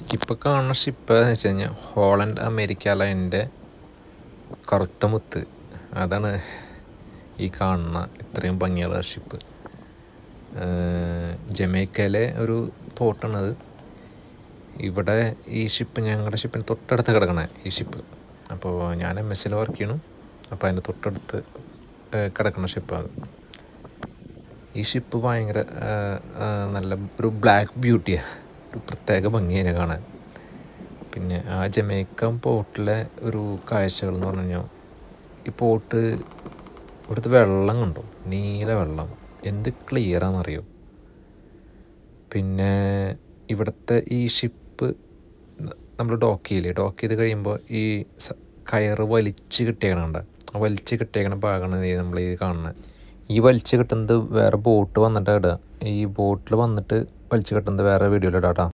ഇപ്പോൾ കാണുന്ന ഷിപ്പ് എന്ന് വെച്ച് കഴിഞ്ഞാൽ ഹോളണ്ട് അമേരിക്ക ലൈനിൻ്റെ കറുത്ത മുത്ത് അതാണ് ഈ കാണുന്ന ഇത്രയും ഭംഗിയുള്ള ഷിപ്പ് ജമൈക്കയിലെ ഒരു പോർട്ടാണത് ഇവിടെ ഈ ഷിപ്പ് ഞങ്ങളുടെ ഷിപ്പിന് തൊട്ടടുത്ത് കിടക്കണേ ഈ ഷിപ്പ് അപ്പോൾ ഞാൻ എം എസ് സിയിൽ വർക്ക് ചെയ്യണം അപ്പോൾ അതിൻ്റെ തൊട്ടടുത്ത് കിടക്കുന്ന ഷിപ്പാണ് ഈ ഷിപ്പ് ഭയങ്കര നല്ല ഒരു ബ്ലാക്ക് ബ്യൂട്ടിയാണ് ഒരു പ്രത്യേക ഭംഗിയാണ് കാണാൻ പിന്നെ ആ ജമൈക്കൻ പോർട്ടിലെ ഒരു കാഴ്ചകൾ എന്ന് പറഞ്ഞു കഴിഞ്ഞാൽ ഈ പോർട്ട് ഇവിടുത്തെ വെള്ളം കണ്ടോ നീല വെള്ളം എന്ത് ക്ലിയറാണെന്നറിയോ പിന്നെ ഇവിടുത്തെ ഈ ഷിപ്പ് നമ്മൾ ഡോക്ക് ചെയ്യില്ലേ ഡോക്ക് ചെയ്ത് കഴിയുമ്പോൾ ഈ കയറ് വലിച്ച് കിട്ടിയേക്കണുണ്ട് ആ വലിച്ച് കിട്ടിയേക്കണ ഭാഗമാണ് നമ്മൾ ഈ കാണുന്നത് ഈ വലിച്ച് കിട്ടുന്നത് വേറെ ബോട്ട് വന്നിട്ട് ഇടുക ഈ ബോട്ടിൽ വന്നിട്ട് വലിച്ച് കിട്ടുന്നത് വേറെ വീഡിയോയിൽ ഇടാം